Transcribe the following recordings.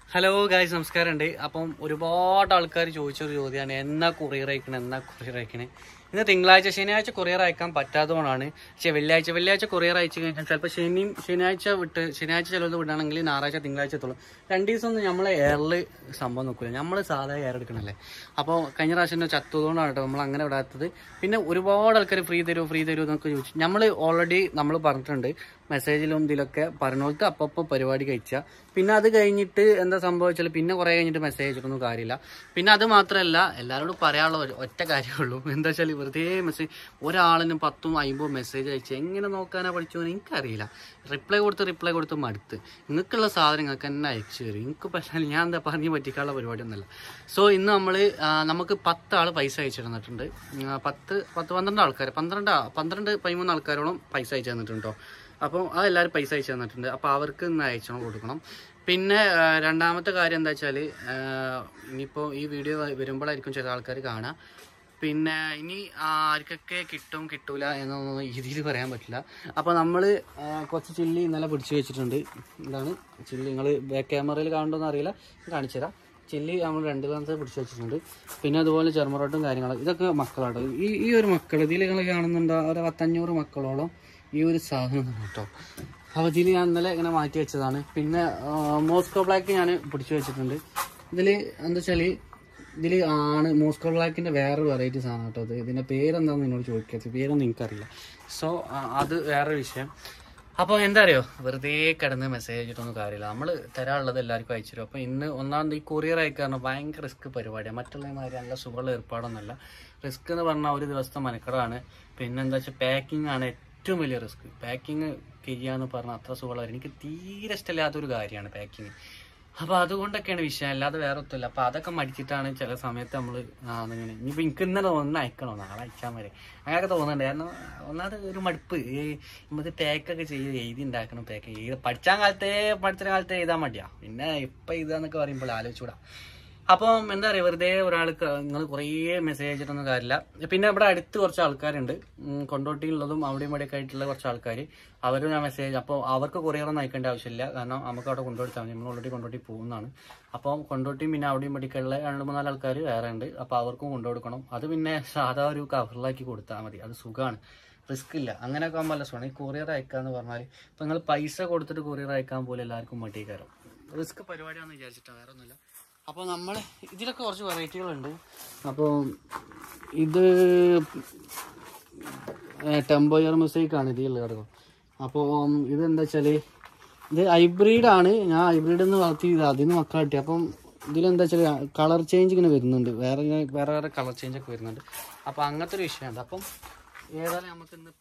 Hello guys നമസ്കാരമുണ്ട് അപ്പം ഒരുപാട് ആൾക്കാർ ചോദിച്ചൊരു ചോദ്യമാണ് എന്നാ കൊറിയർ അയക്കണേ എന്നാ കൊറിയർ അയക്കണേ ഇന്ന് തിങ്കളാഴ്ച ശനിയാഴ്ച കൊറിയർ അയക്കാൻ പറ്റാത്തതുകൊണ്ടാണ് പക്ഷേ വെള്ളിയാഴ്ച വെള്ളിയാഴ്ച കൊറിയർ അയച്ചു കഴിഞ്ഞാൽ ചിലപ്പോൾ ശനിയും ശനിയാഴ്ച വിട്ട് ശനിയാഴ്ച ചിലത് വിടുകയാണെങ്കിൽ ഞായറാഴ്ച തിങ്കളാഴ്ച എത്തുള്ളൂ രണ്ട് ദിവസം ഒന്നും നമ്മളെ എയറിൽ സംഭവം നോക്കില്ല നമ്മൾ സാധാ എയർ എടുക്കണല്ലേ അപ്പോൾ കഴിഞ്ഞ പ്രാവശ്യം എന്നെ ചത്തതുകൊണ്ടാണ് കേട്ടോ നമ്മൾ അങ്ങനെ വിടാത്തത് പിന്നെ ഒരുപാട് ആൾക്കാർ ഫ്രീ തരുമോ ഫ്രീ തരുമോ എന്നൊക്കെ ചോദിച്ചു നമ്മൾ ഓൾറെഡി നമ്മൾ പറഞ്ഞിട്ടുണ്ട് മെസ്സേജിലും ഇതിലൊക്കെ പറഞ്ഞോളത്ത് അപ്പോൾ പരിപാടി കഴിച്ചാൽ പിന്നെ അത് കഴിഞ്ഞിട്ട് എന്താ സംഭവിച്ചാൽ പിന്നെ കുറേ കഴിഞ്ഞിട്ട് മെസ്സേജ് അയച്ചിട്ടൊന്നും കാര്യമില്ല പിന്നെ അത് മാത്രമല്ല എല്ലാവരോടും പറയാനുള്ള ഒരു ഒറ്റ കാര്യമുള്ളൂ എന്താ വെച്ചാൽ വെറുതെ മെസ്സേജ് ഒരാളിനും പത്തും അമ്പതും മെസ്സേജ് അയച്ച് എങ്ങനെ നോക്കാനാ പഠിച്ചു എനിക്കറിയില്ല റിപ്ലൈ കൊടുത്ത് റിപ്ലൈ കൊടുത്ത് മടുത്ത് നിങ്ങൾക്കുള്ള സാധനം നിങ്ങൾക്ക് തന്നെ അയച്ചു തരും എനിക്ക് പക്ഷേ ഞാൻ എന്താ പറഞ്ഞു പറ്റിക്കാനുള്ള പരിപാടിയൊന്നുമല്ല സോ ഇന്ന് നമ്മൾ നമുക്ക് പത്ത് ആൾ പൈസ അയച്ചു തന്നിട്ടുണ്ട് ഉം, ആ, പത്ത് പത്ത് പന്ത്രണ്ട് ആൾക്കാർ പന്ത്രണ്ട് ആ- പന്ത്രണ്ട് പതിമൂന്ന് ആൾക്കാരോളം പൈസ അയച്ചു തന്നിട്ടുണ്ട് കേട്ടോ അപ്പോൾ അത് എല്ലാവരും പൈസ അയച്ചു തന്നിട്ടുണ്ട് അപ്പോൾ അവർക്ക് ഇന്ന് അയച്ചു കൊടുക്കണം പിന്നെ ആ, രണ്ടാമത്തെ കാര്യം എന്താ വെച്ചാൽ ഇനിയിപ്പോൾ ഈ വീഡിയോ വരുമ്പോഴായിരിക്കും ചില ആൾക്കാർ കാണുക പിന്നെ ഇനി ആർക്കൊക്കെ കിട്ടും കിട്ടൂല എന്നൊന്നും ഇതിൽ പറയാൻ പറ്റില്ല അപ്പോൾ നമ്മൾ കുറച്ച് ചില്ലി ഇന്നലെ പിടിച്ചു വെച്ചിട്ടുണ്ട് ഇതാണ് ചില്ലി നിങ്ങൾ ബാക്ക് ക്യാമറയിൽ കാണുന്നുണ്ടോന്ന് അറിയില്ല കാണിച്ചു തരാം ചില്ലി നമ്മൾ രണ്ട് കാലത്ത് പിടിച്ചു വെച്ചിട്ടുണ്ട് പിന്നെ അതുപോലെ ചെറുമറോട്ടും കാര്യങ്ങളും ഇതൊക്കെ മക്കളാണ് ഈ ഈ ഒരു മക്കൾ ഇതിൽ നിങ്ങൾ കാണുന്നുണ്ടോ ഒരു പത്തഞ്ഞൂറ് മക്കളോളം ഈ ഒരു സാധനം തന്നെ കേട്ടോ അപ്പോൾ ഇതിൽ ഞാൻ ഇന്നലെ ഇങ്ങനെ മാറ്റി വെച്ചതാണ് പിന്നെ ആ, മോസ്കോ ബ്ലാക്ക് ഞാൻ പിടിച്ചു വെച്ചിട്ടുണ്ട് ഇതിൽ എന്താ വെച്ചാൽ ഇതിൽ ആണ് മോസ്കോ ബ്ലാക്കിൻ്റെ വേറെ വെറൈറ്റി സാധനം കേട്ടോ ഇത് ഇതിൻ്റെ പേരെന്താണെന്ന് എന്നോട് ചോദിക്കാത്ത പേരൊന്നും എനിക്കറിയില്ല സോ അത് വേറെ വിഷയം അപ്പോൾ എന്താ അറിയോ വെറുതെ കിടന്ന് മെസ്സേജ് അയച്ചിട്ടൊന്നും കാര്യമില്ല നമ്മൾ തരാനുള്ളത് എല്ലാവർക്കും അയച്ചു തരും അപ്പോൾ ഇന്ന് ഒന്നാമത് ഈ കൊറിയർ അയക്കാറ് ഭയങ്കര റിസ്ക് പരിപാടിയാണ് മറ്റുള്ള മാതിരി നല്ല സുഖമുള്ള ഏർപ്പാടൊന്നുമല്ല റിസ്ക് എന്ന് പറഞ്ഞാൽ ഒരു ദിവസത്തെ മനക്കടാണ് പിന്നെ എന്താ വെച്ചാൽ പാക്കിംഗ് ആണ് ഏറ്റവും വലിയ റിസ്ക് പാക്കിങ് ചെയ്യാന്ന് പറഞ്ഞാൽ അത്ര സുഖമുള്ള എനിക്ക് തീരെ ഇഷ്ടമില്ലാത്തൊരു കാര്യമാണ് പാക്കിങ് അപ്പോൾ അതുകൊണ്ടൊക്കെയാണ് വിഷയം അല്ലാതെ വേറെ ഒന്നുമില്ല അപ്പോൾ അതൊക്കെ മടിച്ചിട്ടാണ് ചില സമയത്ത് നമ്മൾ അങ്ങനെ ഇനിയിപ്പോൾ എനിക്ക് ഇന്നലെ ഒന്ന് അയക്കണോ നാളെ അയച്ചാൽ മതി അങ്ങനെയൊക്കെ തോന്നുന്നുണ്ട് കാരണം ഒന്നാമത് ഒരു മടുപ്പ് ഈ നമുക്ക് പാക്കൊക്കെ ചെയ്ത് എഴുതി ഉണ്ടാക്കണം പാക്ക് ചെയ്ത് പഠിച്ചാൽ കാലത്തെ പഠിച്ച കാലത്തെ എഴുതാൻ മടിയാ പിന്നെ ഇപ്പം എഴുതാന്നൊക്കെ പറയുമ്പോൾ ആലോചിച്ചൂടാ അപ്പം എന്താ പറയുക വെറുതെ ഒരാൾക്ക് നിങ്ങൾ കുറേ മെസ്സേജ് അയച്ചിട്ടൊന്നും കാര്യമില്ല പിന്നെ ഇവിടെ അടുത്ത് കുറച്ച് ആൾക്കാരുണ്ട് ഉം, കൊണ്ടോട്ടിയിലുള്ളതും അവിടെയും ഇവിടെയൊക്കെ ആയിട്ടുള്ള കുറച്ച് ആൾക്കാർ അവർ ഞാൻ മെസ്സേജ് അപ്പോൾ അവർക്ക് കൊറിയറൊന്നും അയക്കേണ്ട ആവശ്യമില്ല കാരണം നമുക്ക് അവിടെ കൊണ്ടുകൊടുത്താൽ മതി നമ്മൾ ഓൾറെഡി കൊണ്ടോട്ടി പോകുന്നതാണ് അപ്പം കൊണ്ടോട്ടിയും പിന്നെ അവിടെയും ഇവിടെയൊക്കെ ഉള്ള രണ്ട് മൂന്നാല് ആൾക്കാർ വേറെ ഉണ്ട് അപ്പോൾ അവർക്കും കൊണ്ടുകൊടുക്കണം അത് പിന്നെ സാധാ ഒരു കവറിലാക്കി കൊടുത്താൽ മതി അത് സുഖമാണ് റിസ്ക് ഇല്ല അങ്ങനെയൊക്കെ ആകുമ്പോൾ നല്ല സുഖമാണ് ഈ കൊറിയർ അയക്കാന്ന് പറഞ്ഞാൽ ഇപ്പം നിങ്ങൾ പൈസ കൊടുത്തിട്ട് കൊറിയർ അയക്കാൻ പോലും എല്ലാവർക്കും മടിയേക്കാരം റിസ്ക് പരിപാടിയാണെന്ന് വിചാരിച്ചിട്ടാണ് വേറെ ഒന്നുമില്ല അപ്പോൾ നമ്മൾ ഇതിലൊക്കെ കുറച്ച് വെറൈറ്റികളുണ്ട് അപ്പോൾ ഇത് ടെമ്പോയർ ആണ് ഇതിലുള്ള കിടക്കും അപ്പോൾ ഇത് എന്താ വെച്ചാൽ ഇത് ഹൈബ്രിഡാണ് ഞാൻ ഹൈബ്രിഡ് എന്ന് വളർത്തി ഇത് അതിൽ നിന്ന് മക്കളെ കിട്ടി അപ്പം ഇതിലെന്താ വെച്ചാൽ കളർ ചേഞ്ച് ഇങ്ങനെ വരുന്നുണ്ട് വേറെ ഇങ്ങനെ വേറെ വേറെ കളർ ചേഞ്ച് ഒക്കെ വരുന്നുണ്ട് അപ്പോൾ അങ്ങനത്തെ ഒരു വിഷയമുണ്ട് അപ്പം ഏതായാലും നമുക്ക് ഇന്ന്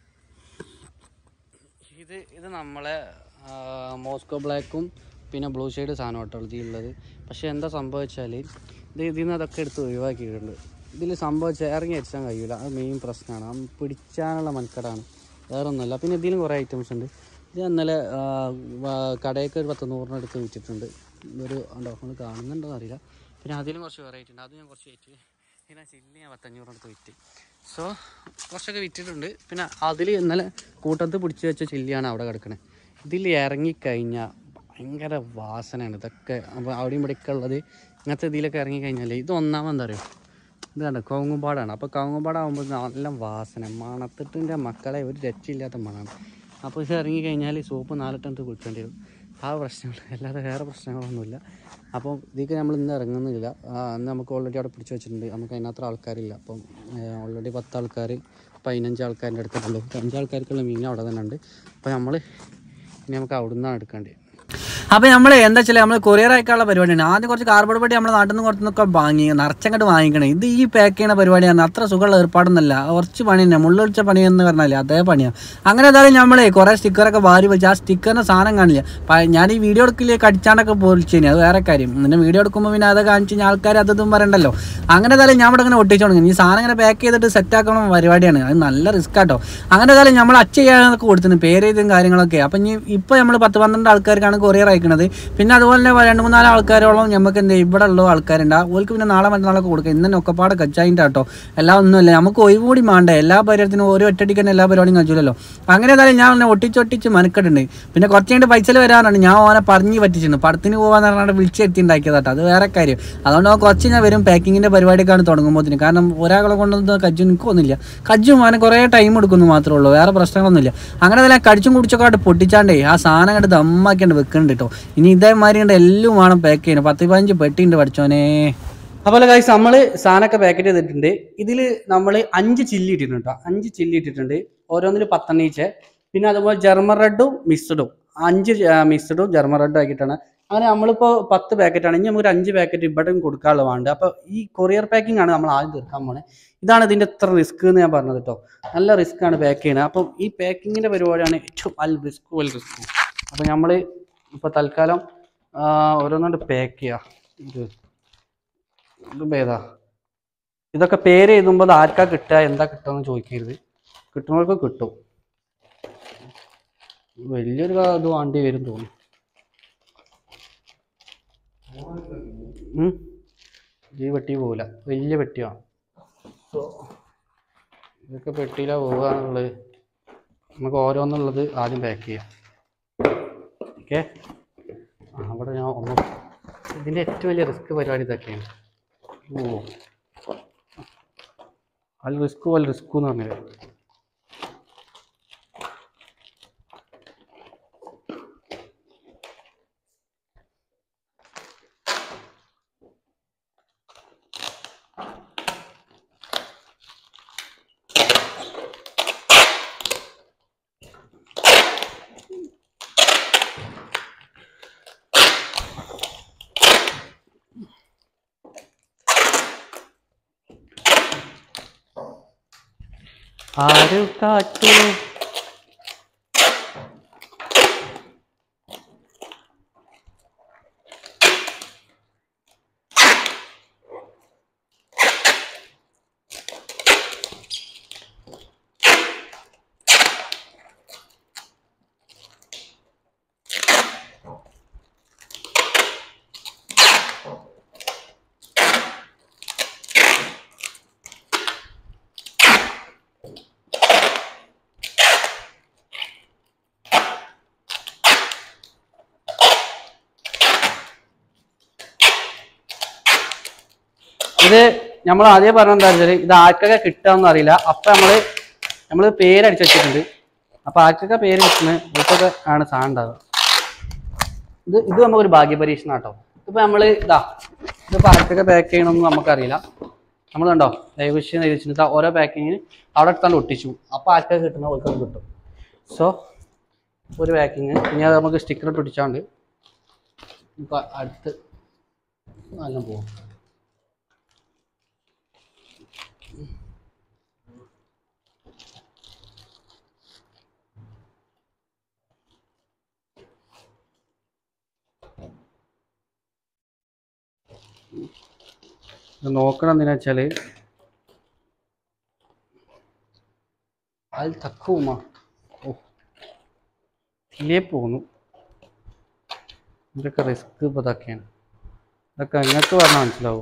ഇത് ഇത് നമ്മളെ ആ, മോസ്കോ ബ്ലാക്കും പിന്നെ ബ്ലൂ ഷെയ്ഡ് സാധനം കേട്ടോ ഇതിലുള്ളത് പക്ഷെ എന്താ സംഭവിച്ചാൽ ഇത് ഇതിൽ നിന്ന് അതൊക്കെ എടുത്ത് ഒഴിവാക്കിയിട്ടുണ്ട് ഇതിൽ സംഭവിച്ച ഇറങ്ങി അടിച്ചാൻ കഴിയില്ല അത് മെയിൻ പ്രശ്നമാണ് ആ പിടിച്ചാനുള്ള മനക്കടാണ് വേറെ ഒന്നുമല്ല പിന്നെ ഇതിലും കുറേ ഐറ്റംസ് ഉണ്ട് ഇത് ഇന്നലെ ആ, വ- കടയൊക്കെ ഒരു പത്ത് നൂറിന് അടുത്ത് വിറ്റിട്ടുണ്ട് ഒരു ഉണ്ടോ നമ്മൾ കാണുന്നുണ്ടോ അറിയില്ല പിന്നെ അതിലും കുറച്ച് വെറൈറ്റി ഉണ്ട് അത് ഞാൻ കുറച്ച് വിറ്റ് പിന്നെ ചില്ലി ഞാൻ പത്തഞ്ഞൂറിനടുത്ത് വിറ്റ് സോ കുറച്ചൊക്കെ വിറ്റിട്ടുണ്ട് പിന്നെ അതിൽ ഇന്നലെ കൂട്ടത്ത് പിടിച്ച് വെച്ച ചില്ലിയാണ് അവിടെ കിടക്കണത് ഇതിൽ ഇറങ്ങിക്കഴിഞ്ഞാൽ ഭയങ്കര വാസനയാണ് ഇതൊക്കെ അപ്പോൾ അവിടെയും ഇവിടെയൊക്കെ ഉള്ളത് ഇങ്ങനത്തെ ഇതിലൊക്കെ ഇറങ്ങിക്കഴിഞ്ഞാൽ ഇത് ഒന്നാമത് എന്താ പറയുക ഇത് കണ്ടോ കവുങ്ങുപാടാണ് അപ്പോൾ കവുങ്ങുപാടാകുമ്പോൾ നല്ല വാസന മണത്തിട്ടിൻ്റെ മക്കളെ ഒരു രക്ഷയില്ലാത്ത മണമാണ് അപ്പോൾ ഇത് ഇറങ്ങിക്കഴിഞ്ഞാൽ സോപ്പ് നാലെട്ടത്ത് കുളിക്കേണ്ടി വരും ആ പ്രശ്നങ്ങൾ അല്ലാതെ വേറെ പ്രശ്നങ്ങളൊന്നുമില്ല അപ്പോൾ ഇതിലേക്ക് നമ്മൾ ഇന്ന് ഇറങ്ങുന്നില്ല ആ, അന്ന് നമുക്ക് ഓൾറെഡി അവിടെ പിടിച്ച് വെച്ചിട്ടുണ്ട് നമുക്ക് അതിനകത്ത് ആൾക്കാരില്ല അപ്പം ഓൾറെഡി പത്ത് ആൾക്കാർ പതിനഞ്ച് ആൾക്കാരുടെ അടുത്തുള്ളൂ അഞ്ച് ആൾക്കാർക്കുള്ള മീൻ അവിടെ തന്നെ ഉണ്ട് അപ്പോൾ നമ്മൾ ഇനി നമുക്ക് അവിടെ നിന്നാണ് എടുക്കേണ്ടത് അപ്പൊ നമ്മള് എന്താ വെച്ചാൽ നമ്മൾ കൊറിയർ അയക്കാനുള്ള പരിപാടിയാണ് ആദ്യം കുറച്ച് കാർബോർഡ് പൊടി നമ്മുടെ നാട്ടിൽ നിന്ന് കുറച്ചൊക്കെ വാങ്ങി നിറച്ചങ്ങോട്ട് വാങ്ങിക്കണേ ഇത് ഈ പാക്ക് ചെയ്യുന്ന പരിപാടിയാണ് അത്ര സുഖമുള്ള ഏർപ്പാടൊന്നുമല്ല കുറച്ച് പണി തന്നെ മുള്ളൊഴിച്ച പണി എന്ന് പറഞ്ഞാൽ അതേ പണിയാണ് അങ്ങനെ ഏതായാലും നമ്മളെ കുറെ സ്റ്റിക്കറൊക്കെ വാരി വെച്ച് ആ സ്റ്റിക്കറിന്റെ സാധനം കാണില്ല പ- ഞാൻ ഈ വീഡിയോ എടുക്കില്ലേ കടിച്ചാണ്ടൊക്കെ പൊളിച്ചേനി അത് വേറെ കാര്യം പിന്നെ വീഡിയോ എടുക്കുമ്പോൾ പിന്നെ അത് കാണിച്ച് കഴിഞ്ഞാൽ ആൾക്കാർ അതും പറയണ്ടല്ലോ അങ്ങനെ ഏതായാലും ഞാൻ ഇവിടെ ഇങ്ങനെ ഒട്ടിച്ചു തുടങ്ങി ഈ സാധനം ഇങ്ങനെ പാക്ക് ചെയ്തിട്ട് സെറ്റ് ആക്കണം പരിപാടിയാണ് അത് നല്ല റിസ്ക് ആട്ടോ അങ്ങനെ ഏതായാലും നമ്മൾ അച്ച ചെയ്യാനൊക്കെ കൊടുത്തിന് പേര് ചെയ്തും കാര്യങ്ങളൊക്കെ അപ്പം ഇനി ഇപ്പം നമ്മൾ പത്ത് പന്ത്രണ്ട് ആൾക്കാർക്കാണ് കൊറിയർ അയക്കണത് പിന്നെ അതുപോലെ തന്നെ രണ്ട് മൂന്നാല് ആൾക്കാരോളം നമുക്ക് എന്ത് ഇവിടെ ഉള്ള ആൾക്കാരുണ്ട് ആ ഓൾക്ക് പിന്നെ നാളെ മറ്റന്നാളൊക്കെ കൊടുക്കുക ഇന്ന് തന്നെ ഒക്കെപ്പാടെ കച്ചായിൻ്റെ കേട്ടോ എല്ലാം ഒന്നുമില്ല നമുക്ക് ഒഴിവ് കൂടി വേണ്ടേ എല്ലാ പരിപാടിനും ഓരോ ഒറ്റടിക്ക് തന്നെ എല്ലാ പരിപാടിയും കഴിച്ചില്ലല്ലോ അങ്ങനെ ഏതായാലും ഞാൻ ഒന്ന് ഒട്ടിച്ചൊട്ടിച്ച് മനക്കെട്ടുണ്ട് പിന്നെ കുറച്ച് കഴിഞ്ഞിട്ട് പൈസയിൽ വരാനാണ് ഞാൻ ഓനെ പറഞ്ഞ് പറ്റിച്ചിട്ടുണ്ട് പടത്തിന് പോകാന്ന് പറഞ്ഞാൽ വിളിച്ചെത്തി ഉണ്ടാക്കിയതാട്ടോ അത് വേറെ കാര്യം അതുകൊണ്ട് അവൻ കുറച്ച് ഞാൻ വരും പാക്കിങ്ങിൻ്റെ പരിപാടിയൊക്കെയാണ് തുടങ്ങുമ്പോഴത്തേന് കാരണം ഒരാളെ കൊണ്ടൊന്നും കജ്ജു നിൽക്കൊന്നുമില്ല കജ്ജും അവന് കുറേ ടൈം എടുക്കുന്നു മാത്രമേ ഉള്ളൂ വേറെ പ്രശ്നങ്ങളൊന്നുമില്ല അങ്ങനെ തന്നെ കടിച്ചും കുടിച്ചൊക്കെ ആയിട്ട് പൊട്ടിച്ചാണ്ടേ ആ സാധനം കണ്ട് ദമ്മാക്കിയാണ് വെക്കുന്നുണ്ട് കേട്ടോ ഇനി ഇതേമാതിരി കണ്ട് എല്ലാം വേണം പാക്ക് ചെയ്യാൻ പത്ത് പതിനഞ്ച് പെട്ടിയുണ്ട് പഠിച്ചോനെ അതുപോലെ ഗൈസ് നമ്മൾ സാധനമൊക്കെ പാക്കറ്റ് ചെയ്തിട്ടുണ്ട് ഇതിൽ നമ്മൾ അഞ്ച് ചില്ലി ഇട്ടിട്ടുണ്ട് കേട്ടോ അഞ്ച് ചില്ലി ഇട്ടിട്ടുണ്ട് ഓരോന്നിൽ പത്തെണ്ണീച്ച് പിന്നെ അതുപോലെ ജർമ്മൻ റെഡും മിക്സഡും അഞ്ച് മിക്സഡും ജർമ്മൻ റെഡും ആക്കിയിട്ടാണ് അങ്ങനെ നമ്മളിപ്പോൾ പത്ത് പാക്കറ്റാണ് ഇനി നമുക്ക് ഒരു അഞ്ച് പാക്കറ്റ് ഇവിടെ കൊടുക്കാനുള്ള വേണ്ട അപ്പോൾ ഈ കൊറിയർ പാക്കിംഗ് ആണ് നമ്മൾ ആദ്യം തീർക്കാൻ പോണേ ഇതാണ് ഇതിൻ്റെ എത്ര റിസ്ക് എന്ന് ഞാൻ പറഞ്ഞത് കേട്ടോ നല്ല റിസ്ക് ആണ് പാക്ക് ചെയ്യുന്നത് അപ്പം ഈ പാക്കിങ്ങിൻ്റെ പരിപാടിയാണ് ഏറ്റവും അൽ റിസ്ക് വൽ റിസ്ക് അപ്പോൾ നമ്മൾ ഇപ്പോൾ തൽക്കാലം ആ, ഓരോന്നുകൊണ്ട് പാക്ക് ചെയ്യുക ഇത് ഇത് ഭേദാ ഇതൊക്കെ പേര് എഴുതുമ്പോൾ അത് ആർക്കാ കിട്ടുക എന്താ കിട്ടുക എന്ന് ചോദിക്കരുത് കിട്ടുന്നവർക്ക് കിട്ടും വലിയൊരു ക- ഇത് വേണ്ടി വരും തോന്നുന്നു ഉം. ഈ പെട്ടി പോവില്ല വലിയ പെട്ടിയാണ് സോ ഇതൊക്കെ പെട്ടിയിലാ പോകാന്നുള്ളത് നമുക്ക് ഓരോന്നുള്ളത് ആദ്യം പാക്ക് ചെയ്യാം ഓക്കെ അവിടെ ഞാൻ ഒന്ന് ഇതിൻ്റെ ഏറ്റവും വലിയ റിസ്ക് പരിപാടി ഇതൊക്കെയാണ് ഓ അൽ റിസ്കു അൽ റിസ്കു എന്ന് പറഞ്ഞത് ആര് കാറ്റു ഇത് നമ്മൾ ആദ്യം പറഞ്ഞ എന്താ വെച്ചാൽ ഇത് ആർക്കൊക്കെ കിട്ടാന്ന് അറിയില്ല അപ്പൊ നമ്മള് നമ്മൾ പേര് അടിച്ചു വെച്ചിട്ടുണ്ട് അപ്പൊ ആർക്കൊക്കെ പേര് കിട്ടുന്നത് ഇതൊക്കെ ആണ് സാധനം ഉണ്ടാവുക ഇത് ഇത് നമുക്കൊരു ഭാഗ്യപരീക്ഷണം കേട്ടോ ഇപ്പൊ നമ്മള് ഇതാ ഇതിപ്പോ ആർക്കൊക്കെ പാക്ക് ചെയ്യണമെന്ന് നമുക്കറിയില്ല നമ്മൾ കണ്ടോ ദയവിശ്യം വെച്ചിട്ട് ഓരോ പാക്കിങ്ങിന് അവിടെ എടുത്താണ്ട് ഒട്ടിച്ചു അപ്പൊ ആർക്കൊക്കെ കിട്ടുന്ന ഓർക്കൊക്കെ കിട്ടും സോ ഒരു പാക്കിങ് ഇനി അത് നമുക്ക് സ്റ്റിക്കർ ഇട്ട് ഒട്ടിച്ചാണ്ട് ഇപ്പൊ അടുത്ത് നല്ല പോകും ഇത് നോക്കണം എന്തിനാ വെച്ചാല് അത് തക്കുമാ ഓ ഇല്ലേ പോന്നു ഇതൊക്കെ റിസ്ക് ഇപ്പൊ ഇതൊക്കെയാണ് ഇതൊക്കെ നിങ്ങൾക്ക് പറഞ്ഞാൽ മനസ്സിലാവും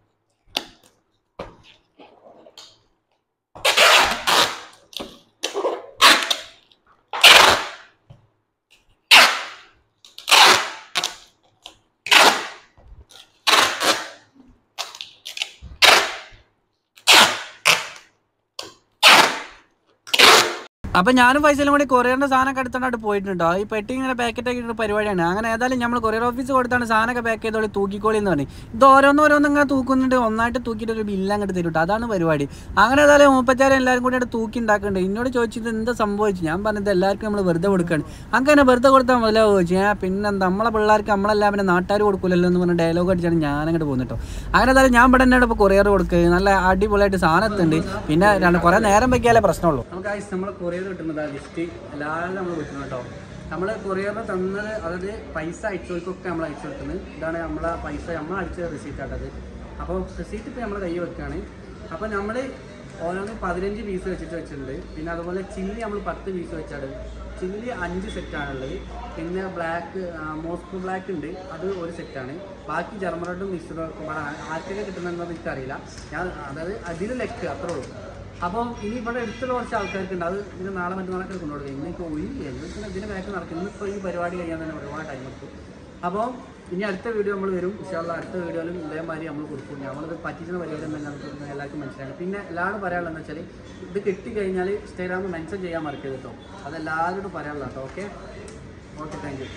അപ്പൊ ഞാനും പൈസയിലും കൂടി കൊറിയറിന്റെ സാധനമൊക്കെ എടുത്തോണ്ട് പോയിട്ടുണ്ടോ ഈ പെട്ടി ഇങ്ങനെ പാക്കറ്റ് ആക്കിയിട്ട് പരിപാടിയാണ് അങ്ങനെ ഏതായാലും നമ്മൾ കൊറിയർ ഓഫീസ് കൊടുത്താണ് സാധനമൊക്കെ പാക്ക് ചെയ്തോളി തൂക്കിക്കോളി എന്ന് പറഞ്ഞു ഇത് ഓരോന്ന് ഓരോന്ന് ഇങ്ങനെ തൂക്കുന്നുണ്ട് ഒന്നായിട്ട് തൂക്കിയിട്ട് ഒരു ബില്ല് അങ്ങോട്ട് തരും ട്ടോ. അതാണ് പരിപാടി അങ്ങനെ ഏതായാലും മൂപ്പച്ചാരം എല്ലാവരും കൂടി അവിടെ തൂക്കി ഉണ്ടാക്കുന്നുണ്ട് എന്നോട് ചോദിച്ചത് എന്താ സംഭവിച്ചു ഞാൻ പറഞ്ഞത് എല്ലാവർക്കും നമ്മൾ വെറുതെ കൊടുക്കുകയാണ് അങ്ങനെ വെറുതെ കൊടുത്താൽ മുതലാവോ ചോദിച്ചു ഞാൻ പിന്നെ നമ്മളെ പിള്ളേർക്ക് നമ്മളെല്ലാം പിന്നെ നാട്ടുകാർ കൊടുക്കില്ലല്ലോ എന്ന് പറഞ്ഞ ഡയലോഗ് അടിച്ചാണ് ഞാൻ അങ്ങോട്ട് പോകുന്നിട്ടോ അങ്ങനെ ഏതായാലും ഞാൻ ഇവിടെ എന്നോട് ഇപ്പോൾ കൊറിയർ കൊടുക്കുക നല്ല അടിപൊളിയായിട്ട് സാധനം എത്തുന്നുണ്ട് പിന്നെ രണ്ട് കുറേ നേരം വയ്ക്കാലേ പ്രശ്നമുള്ളൂ നമുക്ക് ആയി നമ്മൾ കൊറിയർ കിട്ടുന്നത് ലിസ്റ്റ് എല്ലാവരും നമ്മൾ കിട്ടുന്നത് കേട്ടോ നമ്മൾ കൊറിയറിന് തന്നത് അതായത് പൈസ അയച്ചവർക്കൊക്കെ നമ്മൾ അയച്ചു കൊടുക്കുന്നത് ഇതാണ് നമ്മളെ പൈസ നമ്മൾ അയച്ച റിസീറ്റ് ആട്ടത് അപ്പോൾ റിസീറ്റ് ഇപ്പോൾ നമ്മൾ കൈ വെക്കുകയാണ് അപ്പോൾ നമ്മൾ ഓരോന്ന് പതിനഞ്ച് പീസ് വെച്ചിട്ട് വെച്ചിട്ടുണ്ട് പിന്നെ അതുപോലെ ചില്ലി നമ്മൾ പത്ത് പീസ് വെച്ചാണ് ചില്ലി അഞ്ച് സെറ്റാണുള്ളത് പിന്നെ ബ്ലാക്ക് മോസ്കോ ബ്ലാക്ക് ഉണ്ട് അത് ഒരു സെറ്റാണ് ബാക്കി ജർമ്മനോട്ടും മിക്സഡും ആർക്കൊക്കെ കിട്ടുന്നതെന്ന് എനിക്കറിയില്ല ഞാൻ അതായത് അതിൽ ലെക്ക് അത്രേ ഉള്ളൂ അപ്പം ഇനി ഇവിടെ എടുത്തുള്ള കുറച്ച് ആൾക്കാർക്ക് ഉണ്ട് അത് ഇന്ന് നാളെ മറ്റന്നാളൊക്കെ കൊണ്ടുപോകും ഇന്ന് ഇപ്പോൾ ഒഴി എന്നിട്ട് ഇതിന് ബാക്ക് നടക്കും ഇന്നിപ്പോൾ ഈ പരിപാടി കഴിയാൻ തന്നെ ഒരുപാട് ടൈം എടുക്കും അപ്പോൾ ഇനി അടുത്ത വീഡിയോ നമ്മൾ വരും ഇൻഷാല്ല അടുത്ത വീഡിയോയിലും ഇതേമാതിരി നമ്മൾ കൊടുക്കും നമ്മളിത് പറ്റിച്ചുന്ന പരിപാടി തന്നെ നമുക്ക് എല്ലാവർക്കും മനസ്സിലാക്കണം പിന്നെ എല്ലാവരും പറയാനുള്ളതെന്ന് വെച്ചാൽ ഇത് കിട്ടിക്കഴിഞ്ഞാൽ ഇൻസ്റ്റാഗ്രാമിൽ മെൻഷൻ ചെയ്യാൻ മറക്കരുത് കേട്ടോ അത് എല്ലാവരോടും പറയാനുള്ളത് കേട്ടോ ഓക്കെ ഓക്കെ താങ്ക് യു